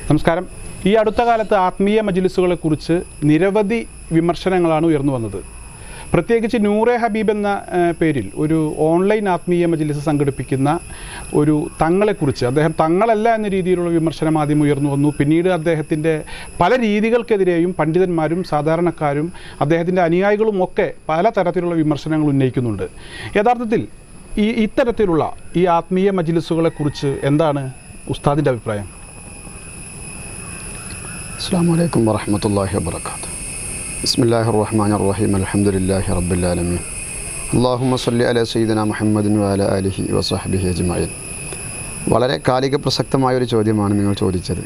നമസ്കാരം ഈ അടുത്ത കാലത്ത് ആത്മീയ മജിലിസുകളെക്കുറിച്ച് നിരവധി വിമർശനങ്ങളാണ് ഉയർന്നു വന്നത് പ്രത്യേകിച്ച് നൂറെ ഹബീബ് എന്ന ആ, പേരിൽ ഒരു ഓൺലൈൻ ആത്മീയ മജിലിസ് സംഘടിപ്പിക്കുന്ന ഒരു തങ്ങളെക്കുറിച്ച് അദ്ദേഹം തങ്ങളല്ല എന്ന രീതിയിലുള്ള വിമർശനം ആദ്യം ഉയർന്നു വന്നു പിന്നീട് അദ്ദേഹത്തിൻ്റെ പല രീതികൾക്കെതിരെയും പണ്ഡിതന്മാരും സാധാരണക്കാരും അദ്ദേഹത്തിൻ്റെ അനുയായികളും ഒക്കെ പല തരത്തിലുള്ള വിമർശനങ്ങൾ ഉന്നയിക്കുന്നുണ്ട് യഥാർത്ഥത്തിൽ ഈ ഇത്തരത്തിലുള്ള ഈ ആത്മീയ മജിലിസുകളെക്കുറിച്ച് എന്താണ് ഉസ്താദിൻ്റെ അഭിപ്രായം അസ്സാം വലൈക്കും വറഹമത്തല്ലാഹി വാബർക്കാത്തു ബിസ്മില്ലാഹി റഹ്മാൻ റഹീം അലഹമുല്ലാഹി റബ്ബുലാലമീൻ അള്ളാഹുമ്മ സല്ലി അല സയ്യിദന മുഹമ്മദിൻ വാല അലിഹി വസഹബിഹി അജ്മഈൻ വളരെ കാലിക പ്രസക്തമായൊരു ചോദ്യമാണ് നിങ്ങൾ ചോദിച്ചത്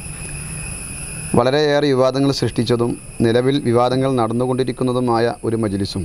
വളരെയേറെ വിവാദങ്ങൾ സൃഷ്ടിച്ചതും നിലവിൽ വിവാദങ്ങൾ നടന്നുകൊണ്ടിരിക്കുന്നതുമായ ഒരു മജ്ലിസും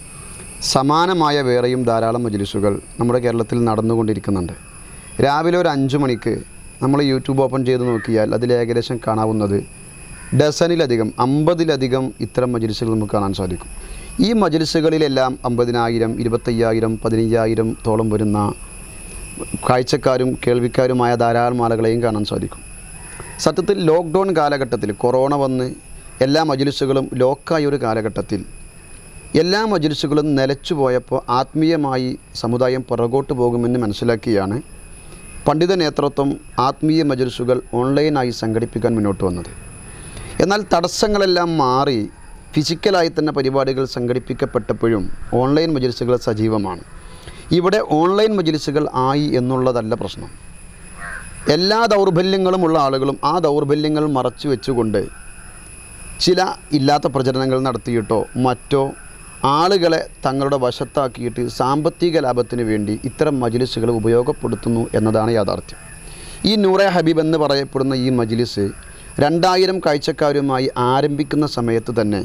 സമാനമായ വേറെയും ധാരാളം മജ്ലിസുകൾ നമ്മുടെ കേരളത്തിൽ നടന്നുകൊണ്ടിരിക്കുന്നുണ്ട് രാവിലെ ഒരു അഞ്ച് മണിക്ക് നമ്മൾ യൂട്യൂബ് ഓപ്പൺ ചെയ്ത് നോക്കിയാൽ അതിൽ ഏകദേശം കാണാവുന്നത് ഡസനിലധികം അമ്പതിലധികം ഇത്തരം മജ്ലിസുകൾ നമുക്ക് കാണാൻ സാധിക്കും ഈ മജ്ലിസുകളിലെല്ലാം അമ്പതിനായിരം ഇരുപത്തയ്യായിരം പതിനയ്യായിരം തോളം വരുന്ന കാഴ്ചക്കാരും കേൾവിക്കാരുമായ ധാരാളം ആളുകളെയും കാണാൻ സാധിക്കും സത്യത്തിൽ ലോക്ക്ഡൗൺ കാലഘട്ടത്തിൽ കൊറോണ വന്ന് എല്ലാ മജ്ലിസുകളും ലോക്കായ ഒരു കാലഘട്ടത്തിൽ എല്ലാ മജ്ലിസുകളും നിലച്ചു പോയപ്പോൾ ആത്മീയമായി സമുദായം പുറകോട്ട് പോകുമെന്ന് മനസ്സിലാക്കിയാണ് പണ്ഡിത നേതൃത്വം ആത്മീയ മജ്ലിസുകൾ ഓൺലൈനായി സംഘടിപ്പിക്കാൻ മുന്നോട്ട് വന്നത് എന്നാൽ തടസ്സങ്ങളെല്ലാം മാറി ഫിസിക്കലായി തന്നെ പരിപാടികൾ സംഘടിപ്പിക്കപ്പെട്ടപ്പോഴും ഓൺലൈൻ മജ്ലിസുകൾ സജീവമാണ് ഇവിടെ ഓൺലൈൻ മജ്ലിസുകൾ ആയി എന്നുള്ളതല്ല പ്രശ്നം എല്ലാ ദൗർബല്യങ്ങളുമുള്ള ആളുകളും ആ ദൗർബല്യങ്ങൾ മറച്ചു വെച്ചുകൊണ്ട് ചില ഇല്ലാത്ത പ്രചരണങ്ങൾ നടത്തിയിട്ടോ മറ്റോ ആളുകളെ തങ്ങളുടെ വശത്താക്കിയിട്ട് സാമ്പത്തിക ലാഭത്തിന് വേണ്ടി ഇത്തരം മജ്ലിസുകൾ ഉപയോഗപ്പെടുത്തുന്നു എന്നതാണ് യാഥാർത്ഥ്യം ഈ നൂറെ ഹബീബ് എന്ന് പറയപ്പെടുന്ന ഈ മജ്ലിസ് രണ്ടായിരം കാഴ്ചക്കാരുമായി ആരംഭിക്കുന്ന സമയത്ത് തന്നെ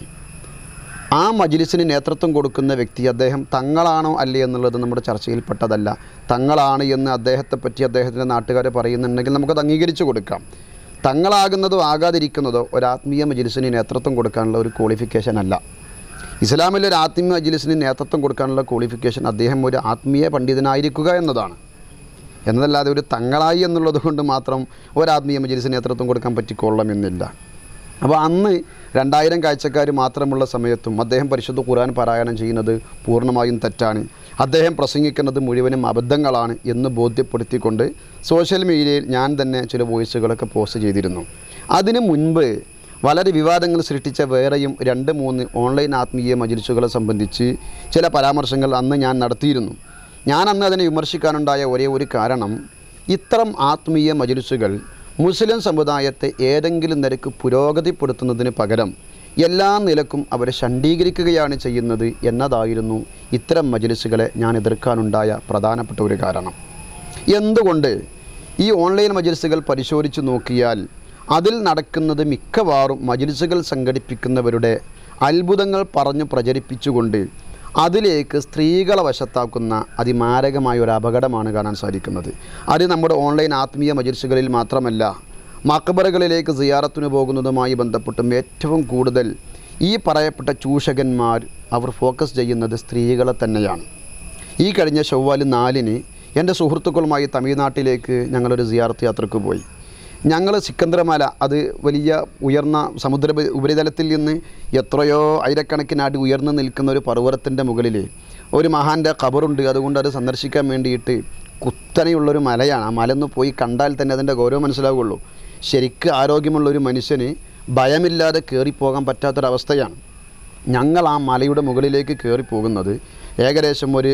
ആ മജ്ലിസിന് നേതൃത്വം കൊടുക്കുന്ന വ്യക്തി അദ്ദേഹം തങ്ങളാണോ അല്ലേ എന്നുള്ളത് നമ്മുടെ ചർച്ചയിൽപ്പെട്ടതല്ല തങ്ങളാണ് എന്ന് അദ്ദേഹത്തെ പറ്റി അദ്ദേഹത്തിൻ്റെ നാട്ടുകാർ പറയുന്നുണ്ടെങ്കിൽ നമുക്കത് അംഗീകരിച്ചു കൊടുക്കാം തങ്ങളാകുന്നതോ ആകാതിരിക്കുന്നതോ ഒരു ആത്മീയ മജ്ലിസിന് നേതൃത്വം കൊടുക്കാനുള്ള ഒരു ക്വാളിഫിക്കേഷൻ അല്ല ഇസ്ലാമിലെ ഒരു ആത്മീയ മജ്ലിസിന് നേതൃത്വം കൊടുക്കാനുള്ള ക്വാളിഫിക്കേഷൻ അദ്ദേഹം ഒരു ആത്മീയ പണ്ഡിതനായിരിക്കുക എന്നതാണ് എന്നതല്ലാതെ ഒരു തങ്ങളായി എന്നുള്ളത് കൊണ്ട് മാത്രം ഒരു ആത്മീയ മജ്ലിസിന് നേതൃത്വം കൊടുക്കാൻ പറ്റിക്കൊള്ളണമെന്നില്ല അപ്പോൾ അന്ന് രണ്ടായിരം കാഴ്ചക്കാർ മാത്രമുള്ള സമയത്തും അദ്ദേഹം പരിശുദ്ധ ഖുർആൻ പാരായണം ചെയ്യുന്നത് പൂർണ്ണമായും തെറ്റാണ് അദ്ദേഹം പ്രസംഗിക്കുന്നത് മുഴുവനും അബദ്ധങ്ങളാണ് എന്ന് ബോധ്യപ്പെടുത്തിക്കൊണ്ട് സോഷ്യൽ മീഡിയയിൽ ഞാൻ തന്നെ ചില വോയിസുകളൊക്കെ പോസ്റ്റ് ചെയ്തിരുന്നു അതിനു മുൻപ് വളരെ വിവാദങ്ങൾ സൃഷ്ടിച്ച വേറെയും രണ്ട് മൂന്ന് ഓൺലൈൻ ആത്മീയ മജിലിസുകളെ സംബന്ധിച്ച് ചില പരാമർശങ്ങൾ അന്ന് ഞാൻ നടത്തിയിരുന്നു ഞാൻ അന്ന് അതിനെ വിമർശിക്കാനുണ്ടായ ഒരേ ഒരു കാരണം ഇത്തരം ആത്മീയ മജിലിസുകൾ മുസ്ലിം സമുദായത്തെ ഏതെങ്കിലും നിരക്ക് പുരോഗതിപ്പെടുത്തുന്നതിന് പകരം എല്ലാ നിലക്കും അവരെ ഷണ്ഡീകരിക്കുകയാണ് ചെയ്യുന്നത് എന്നതായിരുന്നു ഇത്തരം മജിലിസുകളെ ഞാൻ എതിർക്കാനുണ്ടായ പ്രധാനപ്പെട്ട ഒരു കാരണം എന്തുകൊണ്ട് ഈ ഓൺലൈൻ മജിലിസുകൾ പരിശോധിച്ച് നോക്കിയാൽ അതിൽ നടക്കുന്നത് മിക്കവാറും മജിലിസുകൾ സംഘടിപ്പിക്കുന്നവരുടെ അത്ഭുതങ്ങൾ പറഞ്ഞു പ്രചരിപ്പിച്ചുകൊണ്ട് അതിലേക്ക് സ്ത്രീകളെ വശത്താക്കുന്ന അതിമാരകമായ ഒരു അപകടമാണ് കാണാൻ സാധിക്കുന്നത് അത് നമ്മുടെ ഓൺലൈൻ ആത്മീയ മജിലിസുകളിൽ മാത്രമല്ല മക്ബറകളിലേക്ക് സിയാറത്തിന് പോകുന്നതുമായി ബന്ധപ്പെട്ടും ഏറ്റവും കൂടുതൽ ഈ പറയപ്പെട്ട ചൂഷകന്മാർ അവർ ഫോക്കസ് ചെയ്യുന്നത് സ്ത്രീകളെ തന്നെയാണ് ഈ കഴിഞ്ഞ ചൊവ്വാല് നാലിന് എൻ്റെ സുഹൃത്തുക്കളുമായി തമിഴ്നാട്ടിലേക്ക് ഞങ്ങളൊരു സിയാർത്ത് യാത്രക്ക് പോയി ഞങ്ങൾ സിക്കന്ദ്രമല അത് വലിയ ഉയർന്ന സമുദ്ര ഉപരിതലത്തിൽ നിന്ന് എത്രയോ ആയിരക്കണക്കിന് അടി ഉയർന്നു നിൽക്കുന്ന ഒരു പർവ്വതത്തിൻ്റെ മുകളിൽ ഒരു മഹാൻ്റെ ഖബറുണ്ട് അതുകൊണ്ട് അത് സന്ദർശിക്കാൻ വേണ്ടിയിട്ട് കുത്തനെയുള്ളൊരു മലയാണ് ആ മലന്ന് പോയി കണ്ടാൽ തന്നെ അതിൻ്റെ ഗൗരവം മനസ്സിലാവുള്ളൂ ശരിക്ക് ആരോഗ്യമുള്ള ഒരു മനുഷ്യന് ഭയമില്ലാതെ കയറിപ്പോകാൻ പറ്റാത്തൊരവസ്ഥയാണ് ഞങ്ങൾ ആ മലയുടെ മുകളിലേക്ക് കയറി പോകുന്നത് ഏകദേശം ഒരു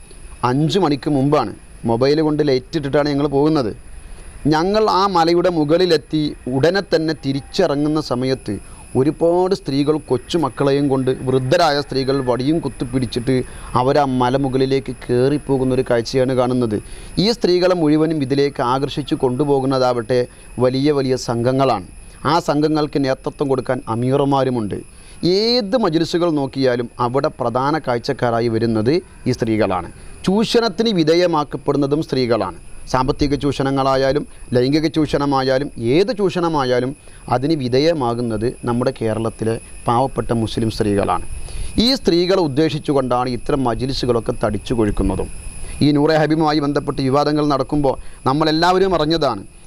അഞ്ച് മണിക്ക് മുമ്പാണ് മൊബൈൽ കൊണ്ട് ലൈറ്റ് ഇട്ടിട്ടാണ് ഞങ്ങൾ പോകുന്നത് ഞങ്ങൾ ആ മലയുടെ മുകളിലെത്തി ഉടനെ തന്നെ തിരിച്ചിറങ്ങുന്ന സമയത്ത് ഒരുപാട് സ്ത്രീകൾ കൊച്ചുമക്കളെയും കൊണ്ട് വൃദ്ധരായ സ്ത്രീകൾ വടിയും കുത്തിപ്പിടിച്ചിട്ട് അവർ ആ മലമുകളിലേക്ക് കയറിപ്പോകുന്ന ഒരു കാഴ്ചയാണ് കാണുന്നത് ഈ സ്ത്രീകളെ മുഴുവനും ഇതിലേക്ക് ആകർഷിച്ചു കൊണ്ടുപോകുന്നതാവട്ടെ വലിയ വലിയ സംഘങ്ങളാണ് ആ സംഘങ്ങൾക്ക് നേതൃത്വം കൊടുക്കാൻ അമീറന്മാരുമുണ്ട് ഏത് മജ്ലിസുകൾ നോക്കിയാലും അവിടെ പ്രധാന കാഴ്ചക്കാരായി വരുന്നത് ഈ സ്ത്രീകളാണ് ചൂഷണത്തിന് വിധേയമാക്കപ്പെടുന്നതും സ്ത്രീകളാണ് സാമ്പത്തിക ചൂഷണങ്ങളായാലും ലൈംഗിക ചൂഷണമായാലും ഏത് ചൂഷണമായാലും അതിന് വിധേയമാകുന്നത് നമ്മുടെ കേരളത്തിലെ പാവപ്പെട്ട മുസ്ലിം സ്ത്രീകളാണ് ഈ സ്ത്രീകളെ ഉദ്ദേശിച്ചുകൊണ്ടാണ് ഇത്തരം മജിലിസുകളൊക്കെ തടിച്ചു കൊഴുക്കുന്നതും ഈ നൂറെ ഹബീബുമായി ബന്ധപ്പെട്ട് വിവാദങ്ങൾ നടക്കുമ്പോൾ നമ്മളെല്ലാവരും അറിഞ്ഞതാണ്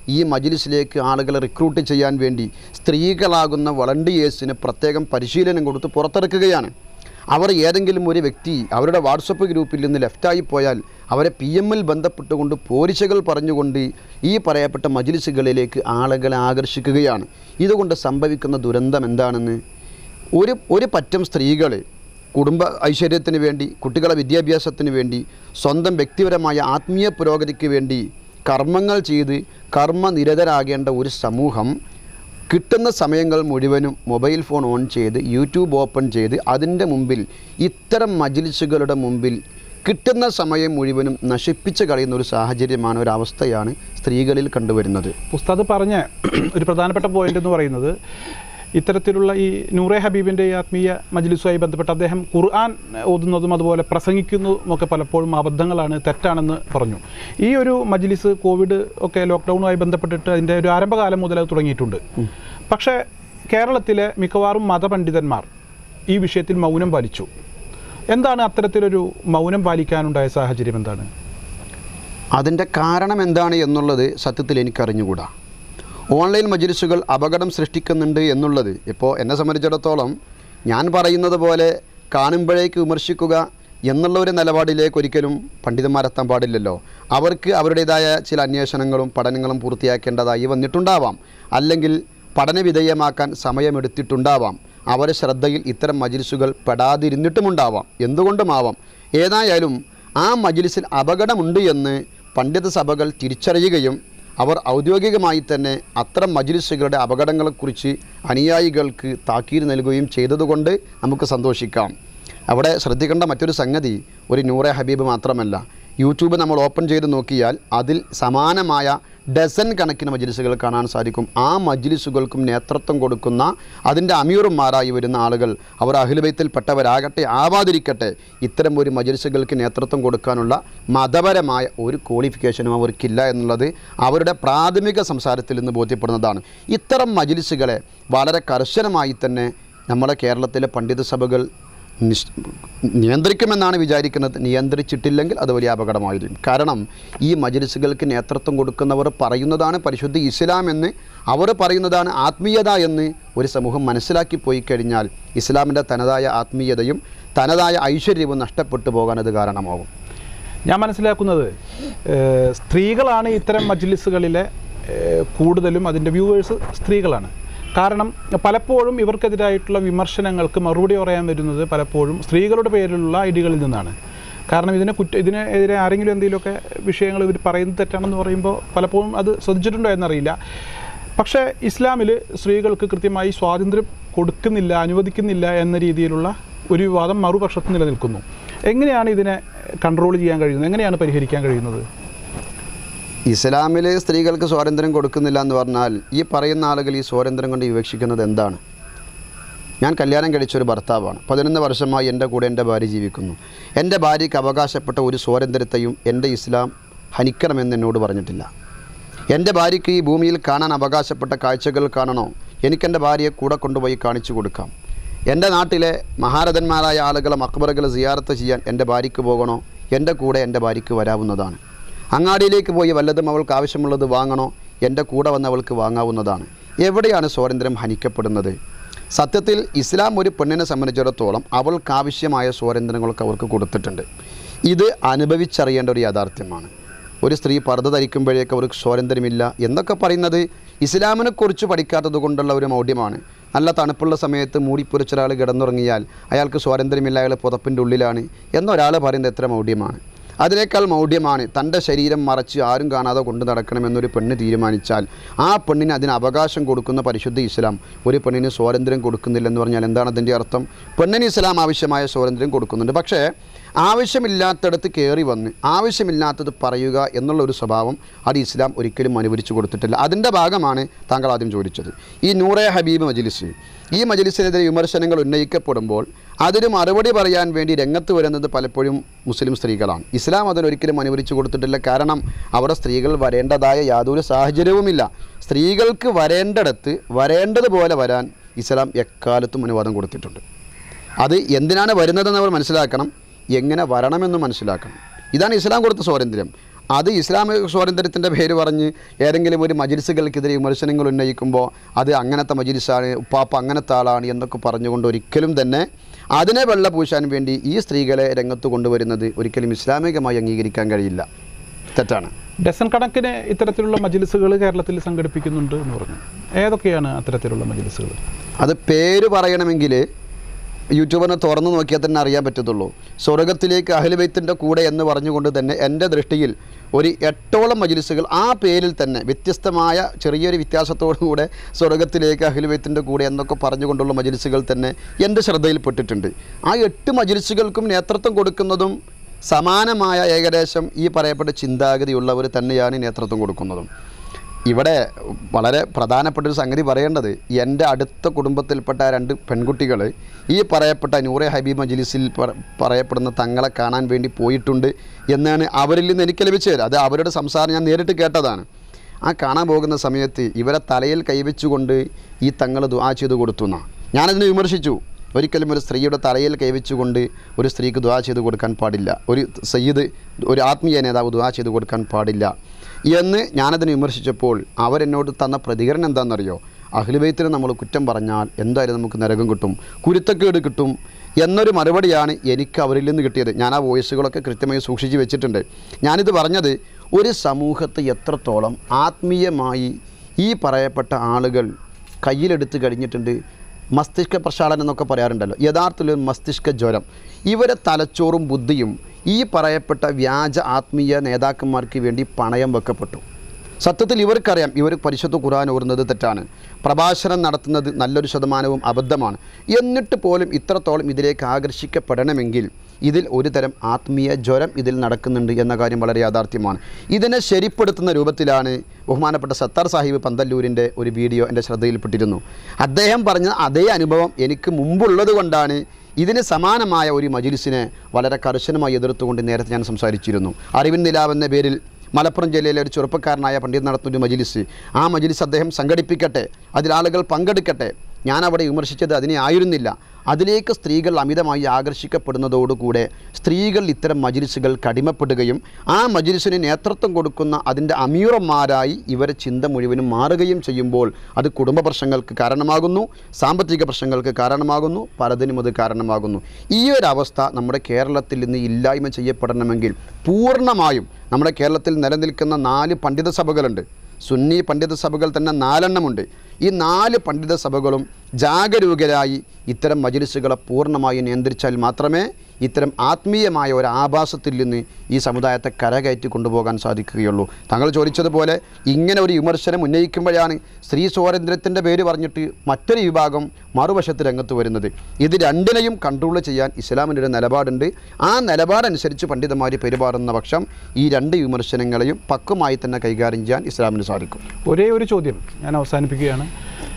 ഈ മജിലിസിലേക്ക് ആളുകളെ റിക്രൂട്ട് ചെയ്യാൻ വേണ്ടി സ്ത്രീകളാകുന്ന വളണ്ടിയേഴ്സിന് പ്രത്യേകം പരിശീലനം കൊടുത്ത് പുറത്തിറക്കുകയാണ് അവർ ഏതെങ്കിലും ഒരു വ്യക്തി അവരുടെ വാട്സപ്പ് ഗ്രൂപ്പിൽ നിന്ന് ലെഫ്റ്റായി പോയാൽ അവരെ പി എമ്മിൽ ബന്ധപ്പെട്ടുകൊണ്ട് പോലീസുകൾ പറഞ്ഞുകൊണ്ട് ഈ പറയപ്പെട്ട മജിലിസുകളിലേക്ക് ആളുകളെ ആകർഷിക്കുകയാണ് ഇതുകൊണ്ട് സംഭവിക്കുന്ന ദുരന്തം എന്താണെന്ന് ഒരു ഒരു പറ്റം സ്ത്രീകൾ കുടുംബ ഐശ്വര്യത്തിന് വേണ്ടി കുട്ടികളെ വിദ്യാഭ്യാസത്തിന് വേണ്ടി സ്വന്തം വ്യക്തിപരമായ ആത്മീയ പുരോഗതിക്ക് വേണ്ടി കർമ്മങ്ങൾ ചെയ്ത് കർമ്മനിരതരാകേണ്ട ഒരു സമൂഹം കിട്ടുന്ന സമയങ്ങൾ മുഴുവനും മൊബൈൽ ഫോൺ ഓൺ ചെയ്ത് യൂട്യൂബ് ഓപ്പൺ ചെയ്ത് അതിൻ്റെ മുമ്പിൽ ഇത്തരം മജിലിസുകളുടെ മുമ്പിൽ കിട്ടുന്ന സമയം മുഴുവനും നശിപ്പിച്ച് കളയുന്ന ഒരു സാഹചര്യമാണ് ഒരവസ്ഥയാണ് സ്ത്രീകളിൽ കണ്ടുവരുന്നത് ഉസ്താദ് പറഞ്ഞ ഒരു പ്രധാനപ്പെട്ട പോയിന്റ് എന്ന് പറയുന്നത് ഇത്തരത്തിലുള്ള ഈ നൂറെ ഹബീബിൻ്റെ ഈ ആത്മീയ മജ്ലിസുമായി ബന്ധപ്പെട്ട് അദ്ദേഹം ഖുർആൻ ഓതുന്നതും അതുപോലെ പ്രസംഗിക്കുന്നതും ഒക്കെ പലപ്പോഴും അബദ്ധങ്ങളാണ് തെറ്റാണെന്ന് പറഞ്ഞു ഈ ഒരു മജ്ലിസ് കോവിഡ് ഒക്കെ ലോക്ക്ഡൗണുമായി ബന്ധപ്പെട്ടിട്ട് അതിൻ്റെ ഒരു ആരംഭകാലം മുതൽ അത് തുടങ്ങിയിട്ടുണ്ട് പക്ഷേ കേരളത്തിലെ മിക്കവാറും മതപണ്ഡിതന്മാർ ഈ വിഷയത്തിൽ മൗനം പാലിച്ചു എന്താണ് അത്തരത്തിലൊരു മൗനം പാലിക്കാനുണ്ടായ സാഹചര്യം എന്താണ് അതിൻ്റെ കാരണം എന്താണ് എന്നുള്ളത് സത്യത്തിൽ എനിക്കറിഞ്ഞുകൂടാ ഓൺലൈൻ മജിലിസുകൾ അപകടം സൃഷ്ടിക്കുന്നുണ്ട് എന്നുള്ളത് ഇപ്പോൾ എന്നെ സംബന്ധിച്ചിടത്തോളം ഞാൻ പറയുന്നത് പോലെ കാണുമ്പോഴേക്ക് വിമർശിക്കുക എന്നുള്ള ഒരു നിലപാടിലേക്ക് ഒരിക്കലും പണ്ഡിതന്മാരെത്താൻ പാടില്ലല്ലോ അവർക്ക് അവരുടേതായ ചില അന്വേഷണങ്ങളും പഠനങ്ങളും പൂർത്തിയാക്കേണ്ടതായി വന്നിട്ടുണ്ടാവാം അല്ലെങ്കിൽ പഠന വിധേയമാക്കാൻ സമയമെടുത്തിട്ടുണ്ടാവാം അവരുടെ ശ്രദ്ധയിൽ ഇത്തരം മജിലിസുകൾ പെടാതിരുന്നിട്ടുമുണ്ടാവാം എന്തുകൊണ്ടുമാവാം ഏതായാലും ആ മജിലിസിൽ അപകടമുണ്ട് എന്ന് പണ്ഡിത സഭകൾ തിരിച്ചറിയുകയും അവർ ഔദ്യോഗികമായി തന്നെ അത്തരം മജിലിസുകളുടെ അപകടങ്ങളെക്കുറിച്ച് അനുയായികൾക്ക് താക്കീത് നൽകുകയും ചെയ്തതുകൊണ്ട് നമുക്ക് സന്തോഷിക്കാം അവിടെ ശ്രദ്ധിക്കേണ്ട മറ്റൊരു സംഗതി ഒരു നൂറെ ഹബീബ് മാത്രമല്ല യൂട്യൂബ് നമ്മൾ ഓപ്പൺ ചെയ്ത് നോക്കിയാൽ അതിൽ സമാനമായ ഡസൻ കണക്കിന് മജ്ലിസുകൾ കാണാൻ സാധിക്കും ആ മജ്ലിസുകൾക്കും നേതൃത്വം കൊടുക്കുന്ന അതിൻ്റെ അമീറുമാരായി വരുന്ന ആളുകൾ അവർ അഖിലുബൈത്തിൽപ്പെട്ടവരാകട്ടെ ആവാതിരിക്കട്ടെ ഇത്തരം ഒരു മജ്ലിസുകൾക്ക് നേതൃത്വം കൊടുക്കാനുള്ള മതപരമായ ഒരു ക്വാളിഫിക്കേഷനും അവർക്കില്ല എന്നുള്ളത് അവരുടെ പ്രാഥമിക സംസാരത്തിൽ നിന്ന് ബോധ്യപ്പെടുന്നതാണ് ഇത്തരം മജ്ലിസുകളെ വളരെ കർശനമായി തന്നെ നമ്മളെ കേരളത്തിലെ പണ്ഡിത സഭകൾ നിഷ് നിയന്ത്രിക്കുമെന്നാണ് വിചാരിക്കുന്നത് നിയന്ത്രിച്ചിട്ടില്ലെങ്കിൽ അത് വലിയ അപകടമായിരിക്കും കാരണം ഈ മജ്ലിസുകൾക്ക് നേതൃത്വം കൊടുക്കുന്നവർ പറയുന്നതാണ് പരിശുദ്ധ ഇസ്ലാം എന്ന് അവർ പറയുന്നതാണ് ആത്മീയത എന്ന് ഒരു സമൂഹം മനസ്സിലാക്കി പോയി കഴിഞ്ഞാൽ ഇസ്ലാമിൻ്റെ തനതായ ആത്മീയതയും തനതായ ഐശ്വര്യവും നഷ്ടപ്പെട്ടു പോകാൻ അത് കാരണമാകും ഞാൻ മനസ്സിലാക്കുന്നത് ഏഹ്, സ്ത്രീകളാണ് ഇത്തരം മജ്ലിസുകളിലെ ഏഹ്, കൂടുതലും അതിൻ്റെ വ്യൂവേഴ്സ് സ്ത്രീകളാണ് കാരണം പലപ്പോഴും ഇവർക്കെതിരായിട്ടുള്ള വിമർശനങ്ങൾക്ക് മറുപടി പറയാൻ വരുന്നത് പലപ്പോഴും സ്ത്രീകളുടെ പേരിലുള്ള ഐഡികളിൽ നിന്നാണ് കാരണം ഇതിനെ കുറ്റ ഇതിനെതിരെ ആരെങ്കിലും എന്തെങ്കിലുമൊക്കെ വിഷയങ്ങൾ ഇവർ പറയുന്നത് തെറ്റാണെന്ന് പറയുമ്പോൾ പലപ്പോഴും അത് ശ്രദ്ധിച്ചിട്ടുണ്ടോ എന്നറിയില്ല പക്ഷേ ഇസ്ലാമിൽ സ്ത്രീകൾക്ക് കൃത്യമായി സ്വാതന്ത്ര്യം കൊടുക്കുന്നില്ല അനുവദിക്കുന്നില്ല എന്ന രീതിയിലുള്ള ഒരു വിവാദം മറുപക്ഷത്ത് നിലനിൽക്കുന്നു എങ്ങനെയാണ് ഇതിനെ കൺട്രോൾ ചെയ്യാൻ കഴിയുന്നത് എങ്ങനെയാണ് പരിഹരിക്കാൻ കഴിയുന്നത് ഇസ്ലാമിൽ സ്ത്രീകൾക്ക് സ്വാതന്ത്ര്യം കൊടുക്കുന്നില്ല എന്ന് പറഞ്ഞാൽ ഈ പറയുന്ന ആളുകൾ ഈ സ്വാതന്ത്ര്യം കൊണ്ട് വിവക്ഷിക്കുന്നത് എന്താണ് ഞാൻ കല്യാണം കഴിച്ചൊരു ഭർത്താവാണ് പതിനൊന്ന് വർഷമായി എൻ്റെ കൂടെ എൻ്റെ ഭാര്യ ജീവിക്കുന്നു എൻ്റെ ഭാര്യയ്ക്ക് അവകാശപ്പെട്ട ഒരു സ്വാതന്ത്ര്യത്തെയും എൻ്റെ ഇസ്ലാം ഹനിക്കണമെന്ന് എന്നോട് പറഞ്ഞിട്ടില്ല എൻ്റെ ഭാര്യയ്ക്ക് ഈ ഭൂമിയിൽ കാണാൻ അവകാശപ്പെട്ട കാഴ്ചകൾ കാണണോ എനിക്കെൻ്റെ ഭാര്യയെ കൂടെ കൊണ്ടുപോയി കാണിച്ചു കൊടുക്കാം എൻ്റെ നാട്ടിലെ മഹാരഥന്മാരായ ആളുകളെ മക്ബറകളെ സിയാറത്ത് ചെയ്യാൻ എൻ്റെ ഭാര്യയ്ക്ക് പോകണോ എൻ്റെ കൂടെ എൻ്റെ ഭാര്യയ്ക്ക് വരാവുന്നതാണ് അങ്ങാടിയിലേക്ക് പോയി വല്ലതും അവൾക്ക് ആവശ്യമുള്ളത് വാങ്ങണോ എൻ്റെ കൂടെ വന്ന് അവൾക്ക് വാങ്ങാവുന്നതാണ് എവിടെയാണ് സ്വാതന്ത്ര്യം ഹനിക്കപ്പെടുന്നത് സത്യത്തിൽ ഇസ്ലാം ഒരു പെണ്ണിനെ സംബന്ധിച്ചിടത്തോളം അവൾക്ക് ആവശ്യമായ സ്വാതന്ത്ര്യങ്ങളൊക്കെ അവർക്ക് കൊടുത്തിട്ടുണ്ട് ഇത് അനുഭവിച്ചറിയേണ്ട ഒരു യാഥാർത്ഥ്യമാണ് ഒരു സ്ത്രീ പർദ്ദ ധരിക്കുമ്പോഴേക്ക് അവർക്ക് സ്വാതന്ത്ര്യമില്ല എന്നൊക്കെ പറയുന്നത് ഇസ്ലാമിനെക്കുറിച്ച് പഠിക്കാത്തത് കൊണ്ടുള്ള ഒരു മൗഢ്യമാണ് നല്ല തണുപ്പുള്ള സമയത്ത് മൂടിപ്പൊരിച്ച ഒരാൾ കിടന്നുറങ്ങിയാൽ അയാൾക്ക് സ്വാതന്ത്ര്യമില്ല അയാൾ പുതപ്പിൻ്റെ ഉള്ളിലാണ് എന്നൊരാൾ പറയുന്നത് എത്ര മൗഢ്യമാണ് അതിനേക്കാൾ മൗഢ്യമാണ് തൻ്റെ ശരീരം മറച്ച് ആരും കാണാതെ കൊണ്ടു നടക്കണമെന്നൊരു പെണ്ണ് തീരുമാനിച്ചാൽ ആ പെണ്ണിന് അതിന് അവകാശം കൊടുക്കുന്ന പരിശുദ്ധ ഇസ്ലാം ഒരു പെണ്ണിന് സ്വാതന്ത്ര്യം കൊടുക്കുന്നില്ലെന്ന് പറഞ്ഞാൽ എന്താണ് അതിൻ്റെ അർത്ഥം പെണ്ണിന് ഇസ്ലാം ആവശ്യമായ സ്വാതന്ത്ര്യം കൊടുക്കുന്നുണ്ട് പക്ഷേ ആവശ്യമില്ലാത്തടത്ത് കയറി വന്ന് ആവശ്യമില്ലാത്തത് പറയുക എന്നുള്ള ഒരു സ്വഭാവം അത് ഇസ്ലാം ഒരിക്കലും അനുവദിച്ചു കൊടുത്തിട്ടില്ല അതിൻ്റെ ഭാഗമാണ് താങ്കൾ ആദ്യം ചോദിച്ചത് ഈ നൂറെ ഹബീബ് മജ്ലിസ് ഈ മജ്ലിസിനെതിരെ വിമർശനങ്ങൾ ഉന്നയിക്കപ്പെടുമ്പോൾ അതിന് മറുപടി പറയാൻ വേണ്ടി രംഗത്ത് വരുന്നത് പലപ്പോഴും മുസ്ലിം സ്ത്രീകളാണ് ഇസ്ലാം അതിനൊരിക്കലും അനുവദിച്ചു കൊടുത്തിട്ടില്ല കാരണം അവിടെ സ്ത്രീകൾ വരേണ്ടതായ യാതൊരു സാഹചര്യവുമില്ല സ്ത്രീകൾക്ക് വരേണ്ടിടത്ത് വരേണ്ടതുപോലെ വരാൻ ഇസ്ലാം എക്കാലത്തും അനുവാദം കൊടുത്തിട്ടുണ്ട് അത് എന്തിനാണ് വരുന്നതെന്ന് അവർ മനസ്സിലാക്കണം എങ്ങനെ വരണമെന്ന് മനസ്സിലാക്കണം ഇതാണ് ഇസ്ലാം കൊടുത്ത സ്വാതന്ത്ര്യം അത് ഇസ്ലാമിക സ്വാതന്ത്ര്യത്തിൻ്റെ പേര് പറഞ്ഞ് ഏതെങ്കിലും ഒരു മജിലിസുകൾക്കെതിരെ വിമർശനങ്ങൾ ഉന്നയിക്കുമ്പോൾ അത് അങ്ങനത്തെ മജിലിസാണ് ഉപ്പാപ്പ അങ്ങനത്തെ ആളാണ് എന്നൊക്കെ പറഞ്ഞുകൊണ്ട് ഒരിക്കലും തന്നെ അതിനെ വെള്ള പൂശാൻ വേണ്ടി ഈ സ്ത്രീകളെ രംഗത്ത് കൊണ്ടുവരുന്നത് ഒരിക്കലും ഇസ്ലാമികമായി അംഗീകരിക്കാൻ കഴിയില്ല തെറ്റാണ് ഡസൻ കണക്കിന് ഇത്തരത്തിലുള്ള മജിലിസുകൾ കേരളത്തിൽ സംഘടിപ്പിക്കുന്നുണ്ട് എന്ന് പറഞ്ഞു ഏതൊക്കെയാണ് അത്തരത്തിലുള്ള മജിലിസുകൾ അത് പേര് പറയണമെങ്കിൽ യൂട്യൂബറിനെ തുറന്നു നോക്കിയാൽ തന്നെ അറിയാൻ പറ്റത്തുള്ളൂ സ്വർഗത്തിലേക്ക് അഹ്ലുബൈത്തിൻ്റെ കൂടെ എന്ന് പറഞ്ഞുകൊണ്ട് തന്നെ എൻ്റെ ദൃഷ്ടിയിൽ ഒരു എട്ടോളം മജിലിസുകൾ ആ പേരിൽ തന്നെ വ്യത്യസ്തമായ ചെറിയൊരു വ്യത്യാസത്തോടുകൂടെ സ്വർഗത്തിലേക്ക് അഹ്ലുബൈത്തിൻ്റെ കൂടെ എന്നൊക്കെ പറഞ്ഞുകൊണ്ടുള്ള മജിലിസുകൾ തന്നെ എൻ്റെ ശ്രദ്ധയിൽപ്പെട്ടിട്ടുണ്ട് ആ എട്ട് മജിലിസുകൾക്കും നേതൃത്വം കൊടുക്കുന്നതും സമാനമായ ഏകദേശം ഈ പറയപ്പെട്ട ചിന്താഗതിയുള്ളവർ തന്നെയാണ് നേതൃത്വം കൊടുക്കുന്നതും ഇവിടെ വളരെ പ്രധാനപ്പെട്ട ഒരു സംഗതി പറയേണ്ടത് എൻ്റെ അടുത്ത കുടുംബത്തിൽപ്പെട്ട രണ്ട് പെൺകുട്ടികൾ ഈ പറയപ്പെട്ട നൂറെ ഹബീബ് മജിലിസിൽ പറ- പറയപ്പെടുന്ന തങ്ങളെ കാണാൻ വേണ്ടി പോയിട്ടുണ്ട് എന്നാണ് അവരിൽ നിന്ന് എനിക്ക് ലഭിച്ചത് അത് അവരുടെ സംസാരം ഞാൻ നേരിട്ട് കേട്ടതാണ് ആ കാണാൻ പോകുന്ന സമയത്ത് ഇവരെ തലയിൽ കൈവച്ചുകൊണ്ട് ഈ തങ്ങൾ ദുആ ചെയ്ത് കൊടുത്തു എന്നാണ് ഞാനതിനെ വിമർശിച്ചു ഒരിക്കലും ഒരു സ്ത്രീയുടെ തലയിൽ കൈവച്ചുകൊണ്ട് ഒരു സ്ത്രീക്ക് ദുആ ചെയ്ത് കൊടുക്കാൻ പാടില്ല ഒരു സയ്യിദ് ഒരു ആത്മീയ നേതാവ് ദുആ ചെയ്ത് കൊടുക്കാൻ പാടില്ല എന്ന് ഞാനതിനെ വിമർശിച്ചപ്പോൾ അവരെന്നോട് തന്ന പ്രതികരണം എന്താണെന്നറിയോ അഖിലുബൈത്തിന് നമ്മൾ കുറ്റം പറഞ്ഞാൽ എന്തായാലും നമുക്ക് നരകം കിട്ടും കുരുത്തക്കേട് കിട്ടും എന്നൊരു മറുപടിയാണ് എനിക്ക് അവരിൽ നിന്ന് കിട്ടിയത് ഞാൻ ആ വോയിസുകളൊക്കെ കൃത്യമായി സൂക്ഷിച്ച് വെച്ചിട്ടുണ്ട് ഞാനിത് പറഞ്ഞത് ഒരു സമൂഹത്തെ എത്രത്തോളം ആത്മീയമായി ഈ പറയപ്പെട്ട ആളുകൾ കയ്യിലെടുത്ത് കഴിഞ്ഞിട്ടുണ്ട് മസ്തിഷ്ക പ്രക്ഷാളനം എന്നൊക്കെ പറയാറുണ്ടല്ലോ യഥാർത്ഥത്തിൽ ഒരു മസ്തിഷ്ക ജ്വരം ഇവരെ തലച്ചോറും ബുദ്ധിയും ഈ പറയപ്പെട്ട വ്യാജ ആത്മീയ നേതാക്കന്മാർക്ക് വേണ്ടി പണയം വെക്കപ്പെട്ടു സത്യത്തിൽ ഇവർക്കറിയാം ഇവർ പരിശുദ്ധ ഖുർആൻ ഓർന്നത് തെറ്റാണ് പ്രഭാഷണം നടത്തുന്നത് നല്ലൊരു ശതമാനവും അബദ്ധമാണ് എന്നിട്ട് പോലും ഇത്രത്തോളം ഇതിലേക്ക് ആകർഷിക്കപ്പെടണമെങ്കിൽ ഇതിൽ ഒരു തരം ആത്മീയ ജ്വരം ഇതിൽ നടക്കുന്നുണ്ട് എന്ന കാര്യം വളരെ യാഥാർത്ഥ്യമാണ് ഇതിനെ ശരിപ്പെടുത്തുന്ന രൂപത്തിലാണ് ബഹുമാനപ്പെട്ട സത്താർ സാഹിബ് പന്തല്ലൂരിൻ്റെ ഒരു വീഡിയോ എൻ്റെ ശ്രദ്ധയിൽപ്പെട്ടിരുന്നു അദ്ദേഹം പറഞ്ഞ അതേ അനുഭവം എനിക്ക് മുമ്പുള്ളത് കൊണ്ടാണ് ഇതിന് സമാനമായ ഒരു മജിലിസിനെ വളരെ കർശനമായി എതിർത്തുകൊണ്ട് നേരത്തെ ഞാൻ സംസാരിച്ചിരുന്നു അറിവിൻ നിലാവ് എന്ന പേരിൽ മലപ്പുറം ജില്ലയിലെ ഒരു ചെറുപ്പക്കാരനായ പണ്ഡിത് നടത്തുന്ന ഒരു മജിലിസ് ആ മജിലിസ് അദ്ദേഹം സംഘടിപ്പിക്കട്ടെ അതിൽ ആളുകൾ പങ്കെടുക്കട്ടെ ഞാൻ അവിടെ വിമർശിച്ചത് അതിനെ ആയിരുന്നില്ല അതിലേക്ക് സ്ത്രീകൾ അമിതമായി ആകർഷിക്കപ്പെടുന്നതോടുകൂടെ സ്ത്രീകൾ ഇത്തരം മജിലിസുകൾ കടിമപ്പെടുകയും ആ മജിലിസിന് നേതൃത്വം കൊടുക്കുന്ന അതിൻ്റെ അമീറന്മാരായി ഇവരെ ചിന്ത മുഴുവനും മാറുകയും ചെയ്യുമ്പോൾ അത് കുടുംബ പ്രശ്നങ്ങൾക്ക് കാരണമാകുന്നു സാമ്പത്തിക പ്രശ്നങ്ങൾക്ക് കാരണമാകുന്നു പലതിനും അത് കാരണമാകുന്നു ഈ ഒരു അവസ്ഥ നമ്മുടെ കേരളത്തിൽ ഇന്ന് ഇല്ലായ്മ ചെയ്യപ്പെടണമെങ്കിൽ പൂർണ്ണമായും നമ്മുടെ കേരളത്തിൽ നിലനിൽക്കുന്ന നാല് പണ്ഡിത സഭകളുണ്ട് സുന്നി പണ്ഡിത സഭകൾ തന്നെ നാലെണ്ണമുണ്ട് ഈ നാല് പണ്ഡിത സഭകളും ജാഗരൂകരായി ഇത്തരം മജിലിസുകളെ പൂർണ്ണമായി നിയന്ത്രിച്ചാൽ മാത്രമേ ഇത്തരം ആത്മീയമായ ഒരു ആഭാസത്തിൽ നിന്ന് ഈ സമുദായത്തെ കരകയറ്റി കൊണ്ടുപോകാൻ സാധിക്കുകയുള്ളൂ താങ്കൾ ചോദിച്ചതുപോലെ ഇങ്ങനെ ഒരു വിമർശനം ഉന്നയിക്കുമ്പോഴാണ് സ്ത്രീ സ്വാതന്ത്ര്യത്തിൻ്റെ പേര് പറഞ്ഞിട്ട് മറ്റൊരു വിഭാഗം മറുവശത്ത് രംഗത്ത് വരുന്നത് ഇത് രണ്ടിനെയും കൺട്രോൾ ചെയ്യാൻ ഇസ്ലാമിൻ്റെ ഒരു നിലപാടുണ്ട് ആ നിലപാടനുസരിച്ച് പണ്ഡിതന്മാർ പെരുമാറുന്ന പക്ഷം ഈ രണ്ട് വിമർശനങ്ങളെയും പക്വമായി തന്നെ കൈകാര്യം ചെയ്യാൻ ഇസ്ലാമിന് സാധിക്കും ഒരേ ഒരു ചോദ്യം ഞാൻ അവസാനിപ്പിക്കുകയാണ്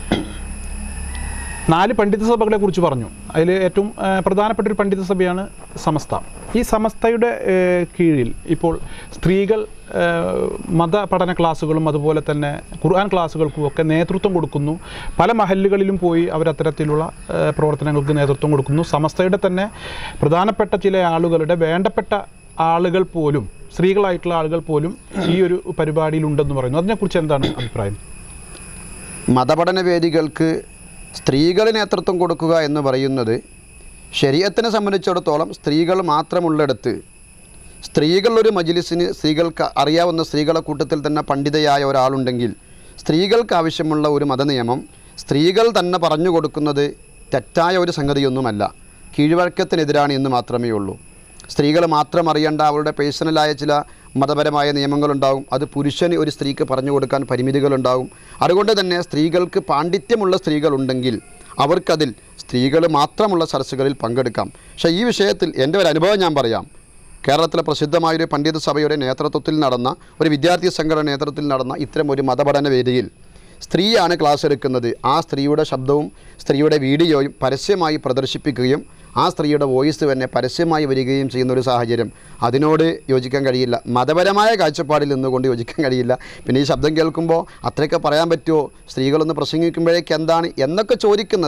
നാല് പണ്ഡിത സഭകളെ കുറിച്ച് പറഞ്ഞു അതിൽ ഏറ്റവും ആ, പ്രധാനപ്പെട്ട ഒരു പണ്ഡിത സഭയാണ് സമസ്ത ഈ സമസ്തയുടെ ഏ, കീഴിൽ ഇപ്പോൾ സ്ത്രീകൾ ഏ, മത പഠന ക്ലാസ്സുകളും അതുപോലെ തന്നെ ഖുർആൻ ക്ലാസ്സുകൾക്കും ഒക്കെ നേതൃത്വം കൊടുക്കുന്നു പല മഹല്ലുകളിലും പോയി അവർ അത്തരത്തിലുള്ള ഏ, പ്രവർത്തനങ്ങൾക്ക് നേതൃത്വം കൊടുക്കുന്നു സമസ്തയുടെ തന്നെ പ്രധാനപ്പെട്ട ചില ആളുകളുടെ വേണ്ടപ്പെട്ട ആളുകൾ പോലും സ്ത്രീകളായിട്ടുള്ള ആളുകൾ പോലും ഈ ഒരു പരിപാടിയിൽ ഉണ്ടെന്ന് പറയുന്നു അതിനെക്കുറിച്ച് എന്താണ് അഭിപ്രായം മതപഠന വേദികൾക്ക് സ്ത്രീകൾ നേതൃത്വം കൊടുക്കുക എന്ന് പറയുന്നത് ശരീരത്തിനെ സംബന്ധിച്ചിടത്തോളം സ്ത്രീകൾ മാത്രമുള്ളിടത്ത് സ്ത്രീകൾ ഒരു മജിലിസിന് സ്ത്രീകൾക്ക് അറിയാവുന്ന സ്ത്രീകളെ കൂട്ടത്തിൽ തന്നെ പണ്ഡിതയായ ഒരാളുണ്ടെങ്കിൽ സ്ത്രീകൾക്ക് ആവശ്യമുള്ള ഒരു മതനിയമം സ്ത്രീകൾ തന്നെ പറഞ്ഞു കൊടുക്കുന്നത് തെറ്റായ ഒരു സംഗതിയൊന്നുമല്ല കീഴ്വഴക്കത്തിനെതിരാണ് എന്ന് മാത്രമേ ഉള്ളൂ സ്ത്രീകൾ മാത്രം അറിയേണ്ട അവരുടെ പേഴ്സണലായ ചില മതപരമായ നിയമങ്ങളുണ്ടാവും അത് പുരുഷന് ഒരു സ്ത്രീക്ക് പറഞ്ഞു കൊടുക്കാൻ പരിമിതികളുണ്ടാവും അതുകൊണ്ട് തന്നെ സ്ത്രീകൾക്ക് പാണ്ഡിത്യമുള്ള സ്ത്രീകളുണ്ടെങ്കിൽ അവർക്കതിൽ സ്ത്രീകൾ മാത്രമുള്ള സരസ്സുകളിൽ പങ്കെടുക്കാം പക്ഷേ ഈ വിഷയത്തിൽ എൻ്റെ ഒരു അനുഭവം ഞാൻ പറയാം കേരളത്തിലെ പ്രസിദ്ധമായൊരു പണ്ഡിത സഭയുടെ നേതൃത്വത്തിൽ നടന്ന ഒരു വിദ്യാർത്ഥി സംഘടന നേതൃത്വത്തിൽ നടന്ന ഇത്തരം ഒരു മതപഠന വേദിയിൽ സ്ത്രീയാണ് ക്ലാസ് എടുക്കുന്നത് ആ സ്ത്രീയുടെ ശബ്ദവും സ്ത്രീയുടെ വീഡിയോയും പരസ്യമായി പ്രദർശിപ്പിക്കുകയും ആ സ്ത്രീയുടെ വോയിസ് തന്നെ പരസ്യമായി വരികയും ചെയ്യുന്ന ഒരു സാഹചര്യം അതിനോട് യോജിക്കാൻ കഴിയില്ല മതപരമായ കാഴ്ചപ്പാടിൽ നിന്നുകൊണ്ട് യോജിക്കാൻ കഴിയില്ല പിന്നെ ഈ ശബ്ദം കേൾക്കുമ്പോൾ അത്രയൊക്കെ പറയാൻ പറ്റുമോ സ്ത്രീകളൊന്ന് പ്രസംഗിക്കുമ്പോഴേക്ക് എന്താണ് എന്നൊക്കെ ചോദിക്കുന്നത്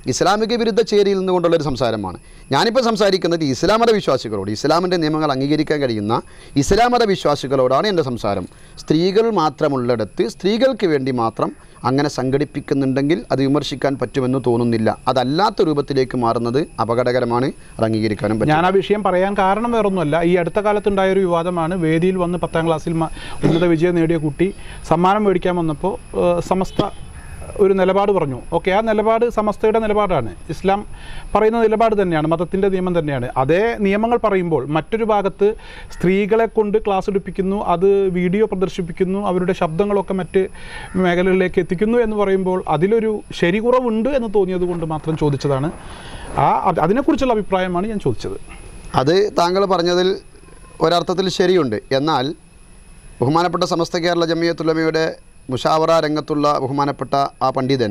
ഇസ്ലാമിക വിരുദ്ധ ചേരിയിൽ നിന്നുകൊണ്ടുള്ളൊരു സംസാരമാണ് ഞാനിപ്പോൾ സംസാരിക്കുന്നത് ഇസ്ലാം മത വിശ്വാസികളോട് ഇസ്ലാമിൻ്റെ നിയമങ്ങൾ അംഗീകരിക്കാൻ കഴിയുന്ന ഇസ്ലാം മത വിശ്വാസികളോടാണ് എൻ്റെ സംസാരം സ്ത്രീകൾ മാത്രമുള്ളിടത്ത് സ്ത്രീകൾക്ക് വേണ്ടി മാത്രം അങ്ങനെ സംഘടിപ്പിക്കുന്നുണ്ടെങ്കിൽ അത് വിമർശിക്കാൻ പറ്റുമെന്ന് തോന്നുന്നില്ല അതല്ലാത്ത രൂപത്തിലേക്ക് മാറുന്നത് അപകടകരമാണ് അത് അംഗീകരിക്കാനും പറ്റും ഞാൻ ആ വിഷയം പറയാൻ കാരണം വേറൊന്നുമല്ല ഈ അടുത്ത കാലത്തുണ്ടായ ഒരു വിവാദമാണ് വേദിയിൽ വന്ന് പത്താം ക്ലാസ്സിൽ മ- ഉന്നത വിജയം നേടിയ കുട്ടി സമ്മാനം മേടിക്കാൻ വന്നപ്പോൾ ഏഹ്, സമസ്ത ഒരു നിലപാട് പറഞ്ഞു ഓക്കെ ആ നിലപാട് സമസ്തയുടെ നിലപാടാണ് ഇസ്ലാം പറയുന്ന നിലപാട് തന്നെയാണ് മതത്തിൻ്റെ നിയമം തന്നെയാണ് അതേ നിയമങ്ങൾ പറയുമ്പോൾ മറ്റൊരു ഭാഗത്ത് സ്ത്രീകളെ കൊണ്ട് ക്ലാസ് എടുപ്പിക്കുന്നു അത് വീഡിയോ പ്രദർശിപ്പിക്കുന്നു അവരുടെ ശബ്ദങ്ങളൊക്കെ മറ്റ് മേഖലകളിലേക്ക് എത്തിക്കുന്നു എന്ന് പറയുമ്പോൾ അതിലൊരു ശരി കുറവുണ്ട് എന്ന് തോന്നിയത് കൊണ്ട് മാത്രം ചോദിച്ചതാണ് ആ അത് അതിനെക്കുറിച്ചുള്ള അഭിപ്രായമാണ് ഞാൻ ചോദിച്ചത് അത് താങ്കൾ പറഞ്ഞതിൽ ഒരർത്ഥത്തിൽ ശരിയുണ്ട് എന്നാൽ ബഹുമാനപ്പെട്ട സമസ്ത കേരള ജമിയത്തുലമയുടെ മുഷാവറ രംഗത്തുള്ള ബഹുമാനപ്പെട്ട ആ പണ്ഡിതൻ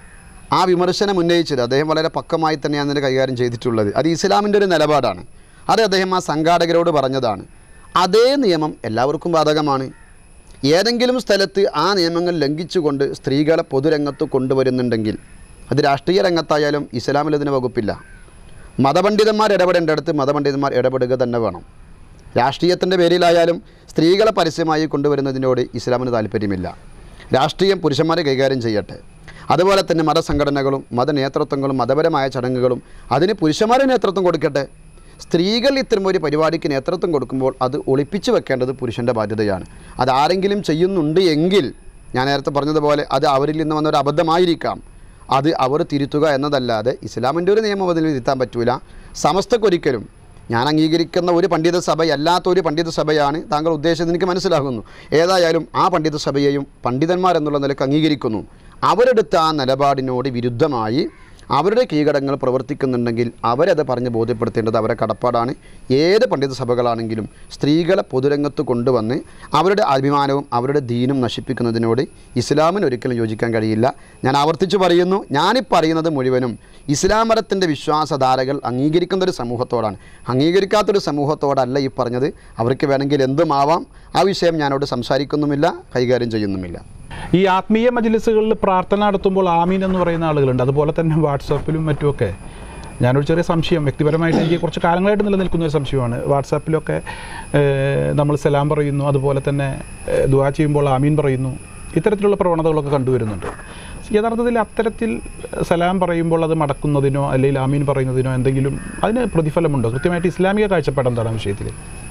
ആ വിമർശനം ഉന്നയിച്ചത് അദ്ദേഹം വളരെ പക്കമായി തന്നെയാണ് അതിനെ കൈകാര്യം ചെയ്തിട്ടുള്ളത് അത് ഇസ്ലാമിൻ്റെ ഒരു നിലപാടാണ് അത് അദ്ദേഹം ആ സംഘാടകരോട് പറഞ്ഞതാണ് അതേ നിയമം എല്ലാവർക്കും ബാധകമാണ് ഏതെങ്കിലും സ്ഥലത്ത് ആ നിയമങ്ങൾ ലംഘിച്ചുകൊണ്ട് സ്ത്രീകളെ പൊതുരംഗത്ത് കൊണ്ടുവരുന്നുണ്ടെങ്കിൽ അത് രാഷ്ട്രീയ രംഗത്തായാലും ഇസ്ലാമിൽ ഇതിന് വകുപ്പില്ല മതപണ്ഡിതന്മാർ ഇടപെടേണ്ടടുത്ത് മതപണ്ഡിതന്മാർ ഇടപെടുക തന്നെ വേണം രാഷ്ട്രീയത്തിൻ്റെ പേരിലായാലും സ്ത്രീകളെ പരസ്യമായി കൊണ്ടുവരുന്നതിനോട് ഇസ്ലാമിന് താല്പര്യമില്ല രാഷ്ട്രീയം പുരുഷന്മാരെ കൈകാര്യം ചെയ്യട്ടെ അതുപോലെ തന്നെ മതസംഘടനകളും മതനേതൃത്വങ്ങളും മതപരമായ ചടങ്ങുകളും അതിന് പുരുഷന്മാരെ നേതൃത്വം കൊടുക്കട്ടെ സ്ത്രീകൾ ഇത്തരം ഒരു പരിപാടിക്ക് നേതൃത്വം കൊടുക്കുമ്പോൾ അത് ഒളിപ്പിച്ചു വെക്കേണ്ടത് പുരുഷൻ്റെ ബാധ്യതയാണ് അത് ആരെങ്കിലും ചെയ്യുന്നുണ്ട് എങ്കിൽ ഞാൻ നേരത്തെ പറഞ്ഞതുപോലെ അത് അവരിൽ നിന്ന് വന്ന ഒരു അബദ്ധമായിരിക്കാം അത് അവർ തിരുത്തുക എന്നതല്ലാതെ ഇസ്ലാമിൻ്റെ ഒരു നിയമം അതിൽ തിരുത്താൻ പറ്റൂല സമസ്തക്കൊരിക്കലും ഞാൻ അംഗീകരിക്കുന്ന ഒരു പണ്ഡിത സഭയല്ലാത്ത ഒരു പണ്ഡിത സഭയാണ് താങ്കൾ ഉദ്ദേശിച്ചത് എനിക്ക് മനസ്സിലാകുന്നു ഏതായാലും ആ പണ്ഡിത സഭയെയും പണ്ഡിതന്മാർ എന്നുള്ള നിലക്ക് അംഗീകരിക്കുന്നു അവരെടുത്ത ആ നിലപാടിനോട് വിരുദ്ധമായി അവരുടെ കീഴടങ്ങൾ പ്രവർത്തിക്കുന്നുണ്ടെങ്കിൽ അവരത് പറഞ്ഞ് ബോധ്യപ്പെടുത്തേണ്ടത് അവരുടെ കടപ്പാടാണ് ഏത് പണ്ഡിത സഭകളാണെങ്കിലും സ്ത്രീകളെ പൊതുരംഗത്ത് കൊണ്ടുവന്ന് അവരുടെ അഭിമാനവും അവരുടെ ദീനും നശിപ്പിക്കുന്നതിനോട് ഇസ്ലാമിന് ഒരിക്കലും യോജിക്കാൻ കഴിയില്ല ഞാൻ ആവർത്തിച്ച് പറയുന്നു ഞാനീ പറയുന്നത് മുഴുവനും ഇസ്ലാം മതത്തിൻ്റെ വിശ്വാസധാരകൾ അംഗീകരിക്കുന്ന ഒരു സമൂഹത്തോടാണ് അംഗീകരിക്കാത്തൊരു സമൂഹത്തോടല്ല ഈ പറഞ്ഞത് അവർക്ക് വേണമെങ്കിൽ എന്തുമാവാം ആ വിഷയം ഞാനോട് സംസാരിക്കുന്നുമില്ല കൈകാര്യം ചെയ്യുന്നുമില്ല ഈ ആത്മീയ മജ്ലിസുകളിൽ പ്രാർത്ഥന നടത്തുമ്പോൾ ആമീൻ എന്ന് പറയുന്ന ആളുകളുണ്ട് അതുപോലെ തന്നെ വാട്സാപ്പിലും മറ്റുമൊക്കെ ഞാനൊരു ചെറിയ സംശയം വ്യക്തിപരമായിട്ട് എനിക്ക് കുറച്ച് കാലങ്ങളായിട്ട് നിലനിൽക്കുന്ന ഒരു സംശയമാണ് വാട്സാപ്പിലൊക്കെ ഏഹ്, നമ്മൾ സലാം പറയുന്നു അതുപോലെ തന്നെ ഏഹ്, ദുആ ചെയ്യുമ്പോൾ ആമീൻ പറയുന്നു ഇത്തരത്തിലുള്ള പ്രവണതകളൊക്കെ കണ്ടുവരുന്നുണ്ട് യഥാർത്ഥത്തിൽ അത്തരത്തിൽ സലാം പറയുമ്പോൾ അത് മടക്കുന്നതിനോ അല്ലെങ്കിൽ ആമീൻ പറയുന്നതിനോ എന്തെങ്കിലും അതിന് പ്രതിഫലമുണ്ടോ കൃത്യമായിട്ട് ഇസ്ലാമിക കാഴ്ചപ്പാട് എന്താണ് ആ വിഷയത്തിൽ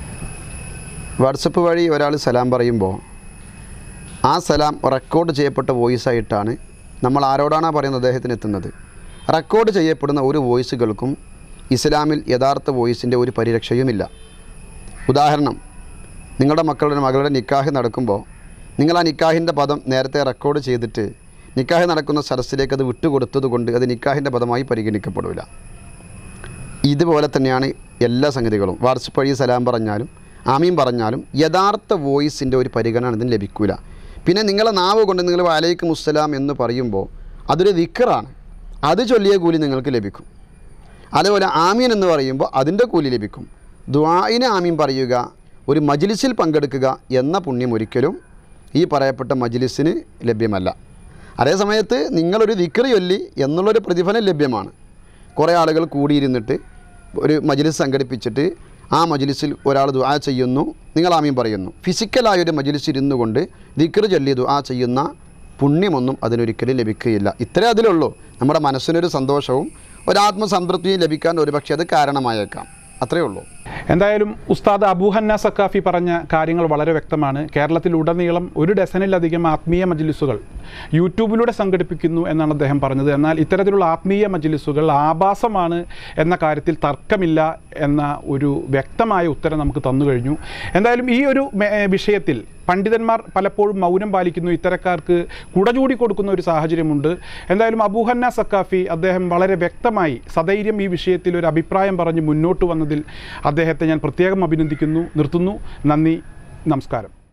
വാട്സപ്പ് വഴി ഒരാൾ സലാം പറയുമ്പോൾ ആ സലാം റെക്കോർഡ് ചെയ്യപ്പെട്ട വോയിസ് ആയിട്ടാണ് നമ്മൾ ആരോടാണ് പറയുന്നത് അദ്ദേഹത്തിന് എത്തുന്നത് റെക്കോർഡ് ചെയ്യപ്പെടുന്ന ഒരു വോയിസുകൾക്കും ഇസ്ലാമിൽ യഥാർത്ഥ വോയിസിൻ്റെ ഒരു പരിരക്ഷയുമില്ല ഉദാഹരണം നിങ്ങളുടെ മക്കളുടെ മകളുടെ നിക്കാഹ് നടക്കുമ്പോൾ നിങ്ങൾ ആ നിക്കാഹിൻ്റെ പദം നേരത്തെ റെക്കോർഡ് ചെയ്തിട്ട് നിക്കാഹ് നടക്കുന്ന സദസ്സിലേക്ക് അത് വിട്ടുകൊടുത്തത് കൊണ്ട് അത് നിക്കാഹിൻ്റെ പദമായി പരിഗണിക്കപ്പെടില്ല ഇതുപോലെ തന്നെയാണ് എല്ലാ സംഗതികളും വാട്സപ്പ് വഴി സലാം പറഞ്ഞാലും ആമീൻ പറഞ്ഞാലും യഥാർത്ഥ വോയിസിൻ്റെ ഒരു പരിഗണന ഇതിന് ലഭിക്കൂല പിന്നെ നിങ്ങളെ നാവ് കൊണ്ട് നിങ്ങൾ വലൈക്കും മുസ്സലാം എന്ന് പറയുമ്പോൾ അതൊരു വിക്കറാണ് അത് ചൊല്ലിയ കൂലി നിങ്ങൾക്ക് ലഭിക്കും അതുപോലെ ആമീൻ എന്ന് പറയുമ്പോൾ അതിൻ്റെ കൂലി ലഭിക്കും ദ്വായിന് ആമീൻ പറയുക ഒരു മജ്ലിസിൽ പങ്കെടുക്കുക എന്ന പുണ്യം ഒരിക്കലും ഈ പറയപ്പെട്ട മജ്ലിസിന് ലഭ്യമല്ല അതേ സമയത്ത് നിങ്ങളൊരു വിക്കറി ചൊല്ലി എന്നുള്ളൊരു പ്രതിഫലം ലഭ്യമാണ് കുറേ ആളുകൾ കൂടിയിരുന്നിട്ട് ഒരു മജ്ലിസ് സംഘടിപ്പിച്ചിട്ട് ആ മജ്ലിസിൽ ഒരാൾ ദുആ ചെയ്യുന്നു നിങ്ങൾ ആമീൻ പറയുന്നു ഫിസിക്കലായ ഒരു മജ്ലിസ് ഇരുന്നു കൊണ്ട് ദിക്കറ് ചൊല്ലി ദുആ ചെയ്യുന്ന പുണ്യമൊന്നും അതിനൊരിക്കലും ലഭിക്കുകയില്ല ഇത്രേ അതിലുള്ളൂ നമ്മുടെ മനസ്സിനൊരു സന്തോഷവും ഒരാത്മസംതൃപ്തിയും ലഭിക്കാൻ ഒരുപക്ഷെ അത് കാരണമായേക്കാം അത്രയേ ഉള്ളൂ എന്തായാലും ഉസ്താദ് അബൂഹന്ന സക്കാഫി പറഞ്ഞ കാര്യങ്ങൾ വളരെ വ്യക്തമാണ് കേരളത്തിലുടനീളം ഒരു ഡസനിലധികം ആത്മീയ മജ്ലിസുകൾ യൂട്യൂബിലൂടെ സംഘടിപ്പിക്കുന്നു എന്നാണ് അദ്ദേഹം പറഞ്ഞത് എന്നാൽ ഇത്തരത്തിലുള്ള ആത്മീയ മജ്ലിസുകൾ ആഭാസമാണ് എന്ന കാര്യത്തിൽ തർക്കമില്ല എന്ന ഒരു വ്യക്തമായ ഉത്തരം നമുക്ക് തന്നു കഴിഞ്ഞു എന്തായാലും ഈ ഒരു മേ- വിഷയത്തിൽ പണ്ഡിതന്മാർ പലപ്പോഴും മൗനം പാലിക്കുന്നു ഇത്തരക്കാർക്ക് കുടചൂടി കൊടുക്കുന്ന ഒരു സാഹചര്യമുണ്ട് എന്തായാലും അബൂഹന്ന സക്കാഫി അദ്ദേഹം വളരെ വ്യക്തമായി സധൈര്യം ഈ വിഷയത്തിൽ ഒരു അഭിപ്രായം പറഞ്ഞ് മുന്നോട്ട് വന്നതിൽ അദ്ദേഹത്തെ ഞാൻ പ്രത്യേകം അഭിനന്ദിക്കുന്നു നിർത്തുന്നു നന്ദി നമസ്കാരം